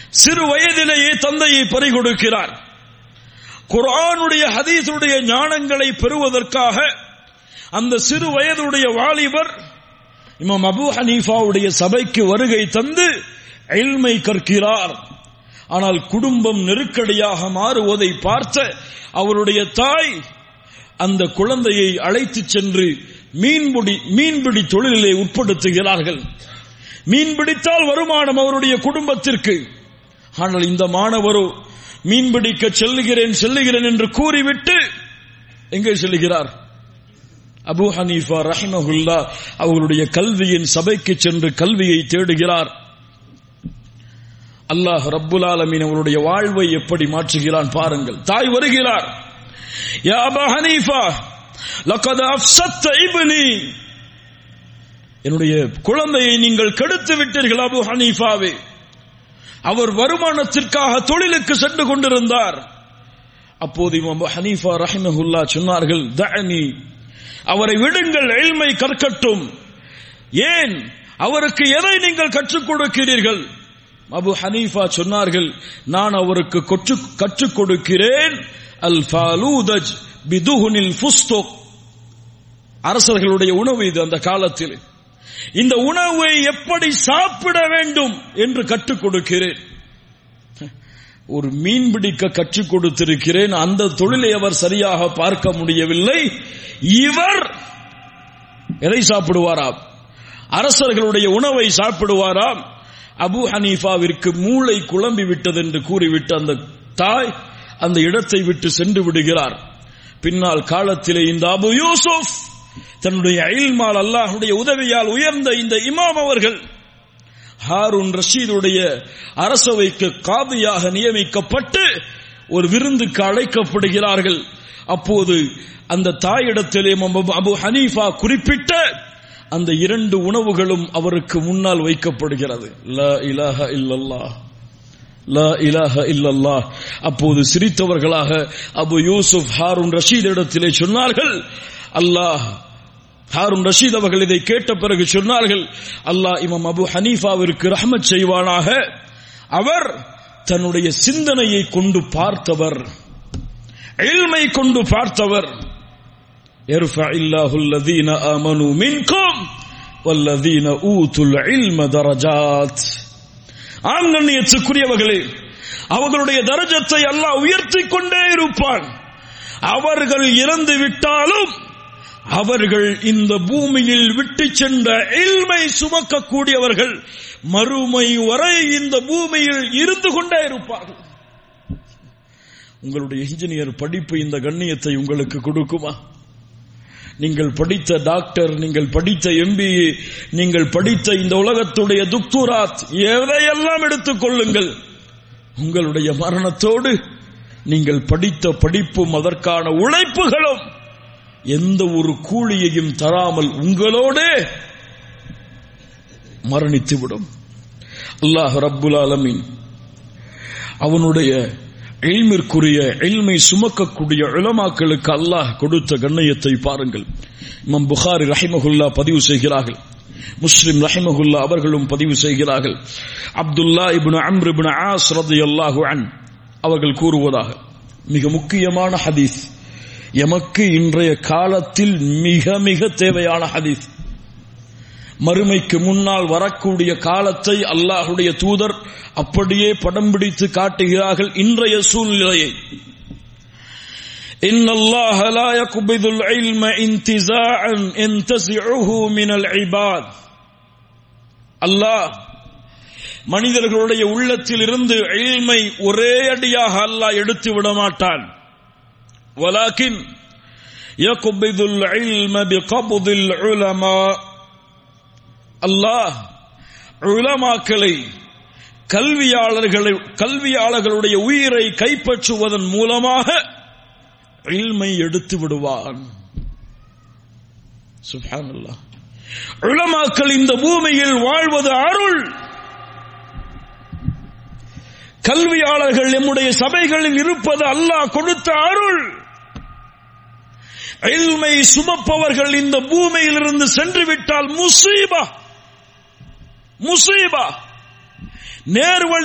சிறு வயதிலேயே தந்தையை பறிகொடுக்கிறார் குர்ஆனுடைய ஹதீஸுடைய ஞானங்களை பெறுவதற்காக அந்த சிறு வயதுடைய வாலிபர் இமாம் அபு ஹனீஃபாவுடைய சபைக்கு வருகை தந்து எல்மை கற்கிறார் ஆனால் குடும்பம் நெருக்கடியாக மாறுவதை பார்த்த அவருடைய தாய் அந்த குழந்தையை அழைத்து சென்று மீன்பிடி மீன்பிடி தொழிலிலே உட்படுத்துகிறார்கள் மீன் பிடித்தால் வருமானம் அவருடைய குடும்பத்திற்கு ஆனால் இந்த மாணவரோ மீன்பிடிக்க செல்லுகிறேன் செல்லுகிறேன் என்று கூறிவிட்டு எங்கே செல்லுகிறார் அபு ஹனீஃபா ரஹிமஹுல்லா அவர்களுடைய கல்வியின் சபைக்கு சென்று கல்வியை தேடுகிறார் அல்லாஹ் ரப்புல் ஆலமீன் அவருடைய வாழ்வை எப்படி மாற்றுகிறான் பாருங்கள் தாய் வருகிறார் யா அபா ஹனீஃபா லக்கத் அஃப்சத்த இப்னி என்னுடைய குழந்தையை நீங்கள் கெடுத்து விட்டீர்கள் அபு ஹனீஃபாவே அவர் வருமானத்திற்காக தொழிலுக்கு சென்று கொண்டிருந்தார் அப்போது இமாம் ஹனீஃபா ரஹிமஹுல்லா சொன்னார்கள் தஅனி அவரை விடுங்கள் எழ்மை கற்கட்டும் ஏன் அவருக்கு எதை நீங்கள் கற்றுக் கொடுக்கிறீர்கள் அபு ஹனீஃபா சொன்னார்கள் நான் அவருக்கு கற்றுக் கொடுக்கிறேன் அல் ஃபாலூதஜ் பிதுஹுனில் ஃபுஸ்தோக் அரசர்களுடைய உணவு இது அந்த காலத்தில் இந்த உணவை எப்படி சாப்பிட வேண்டும் என்று கற்றுக் கொடுக்கிறேன் ஒரு மீன் பிடிக்க கற்றுக் கொடுத்திருக்கிறேன் அந்த தொழிலை அவர் சரியாக பார்க்க முடியவில்லை இவர் எதை சாப்பிடுவாராம் அரசர்களுடைய உணவை சாப்பிடுவாராம் அபு ஹனீஃபாவிற்கு மூளை குழம்பி விட்டது என்று கூறிவிட்டு அந்த தாய் அந்த இடத்தை விட்டு சென்று விடுகிறார் பின்னால் காலத்திலே இந்த அபு யூசுப் தன்னுடைய அயில்மால் அல்லாஹுடைய உதவியால் உயர்ந்த இந்த இமாம் அவர்கள் ஹாரூன் ரஷீதுடைய அரசவைக்கு காதியாக நியமிக்கப்பட்டு ஒரு விருந்துக்கு அழைக்கப்படுகிறார்கள் அப்போது அந்த தாயிடத்திலே அபு ஹனீஃபா குறிப்பிட்ட அந்த இரண்டு உணவுகளும் அவருக்கு முன்னால் வைக்கப்படுகிறது லா இலாஹ இல்லல்லாஹ் லா இலாஹ இல்லல்லாஹ் அப்போது சிரித்தவர்களாக அபு யூசுப் ஹாரூன் ரஷீத் இடத்திலே சொன்னார்கள் அல்லாஹ் ஹாரூன் ரஷீத் அவர்கள் இதை கேட்ட பிறகு சொன்னார்கள் அல்லாஹ் இமாம் அபு ஹனீஃபாவிற்கு ரஹமத் செய்வானாக அவர் தன்னுடைய சிந்தனையை கொண்டு பார்த்தவர் எல்மை கொண்டு பார்த்தவர் يرفع الله الذين آمنوا منكم والذين أوتوا العلم درجات ஆம் கண்ணியத்துக்குரியவர்களே அவர்களுடைய தரஜத்தை அல்லாஹ் உயர்த்தி கொண்டே இருப்பான் அவர்கள் இறந்து விட்டாலும் அவர்கள் இந்த பூமியில் விட்டு சென்ற இல்மை சுமக்கக்கூடியவர்கள் மறுமை வரை இந்த பூமியில் இருந்து கொண்டே இருப்பார்கள் உங்களுடைய இன்ஜினியர் படிப்பு இந்த கண்ணியத்தை உங்களுக்கு கொடுக்குமா நீங்கள் படித்த டாக்டர் நீங்கள் படித்த எம்பிஏ நீங்கள் படித்த இந்த உலகத்துடைய துக்துராத் எதையெல்லாம் எடுத்துக் கொள்ளுங்கள் உங்களுடைய மரணத்தோடு நீங்கள் படித்த படிப்பும் அதற்கான உழைப்புகளும் எந்த ஒரு கூலியையும் தராமல் உங்களோடே மரணித்துவிடும் அல்லாஹ் ரப்புல் ஆலமீன் அவனுடைய எல்மிற்குரிய எல்மை சுமக்கக்கூடிய இளமாக்களுக்கு அல்லாஹ் கொடுத்த கண்ணியத்தை பாருங்கள் இமாம் புகாரி ரஹிமகுல்லா பதிவு செய்கிறார்கள் முஸ்லிம் ரஹிமகுல்லா அவர்களும் பதிவு செய்கிறார்கள் Abdullah ibn Amr ibn Aas ரலியல்லாஹு அன் அவர்கள் கூறுவதாக மிக முக்கியமான ஹதீஸ் எமக்கு இன்றைய காலத்தில் மிக மிக தேவையான ஹதீஸ் மறுமைக்கு முன்னால் வரக்கூடிய காலத்தை அல்லாஹுடைய தூதர் அப்படியே படம் பிடித்து காட்டுகிறார்கள் இன்றைய சூழ்நிலையை إن الله لا يقبض العلم انتزاعا ينتزعه من العباد அல்லாஹ் மனிதர்களுடைய உள்ளத்தில் இருந்து இல்மை ஒரே அடியாக அல்லாஹ் எடுத்து விட மாட்டான் ولكن يقبض العلم بقبض العلماء அல்லாஹ் உலமாக்களை கல்வியாளர்களை கல்வியாளர்களுடைய உயிரை கைப்பற்றுவதன் மூலமாக இல்மை எடுத்து விடுவான் சுப்ஹானல்லாஹ் உலமாக்கள் இந்த பூமியில் வாழ்வது அருள் கல்வியாளர்கள் நம்முடைய சபைகளில் இருப்பது அல்லாஹ் கொடுத்த அருள் இல்மை சுமப்பவர்கள் இந்த பூமியில் இருந்து சென்று விட்டால் முசீபா முசீபா நேர்வழி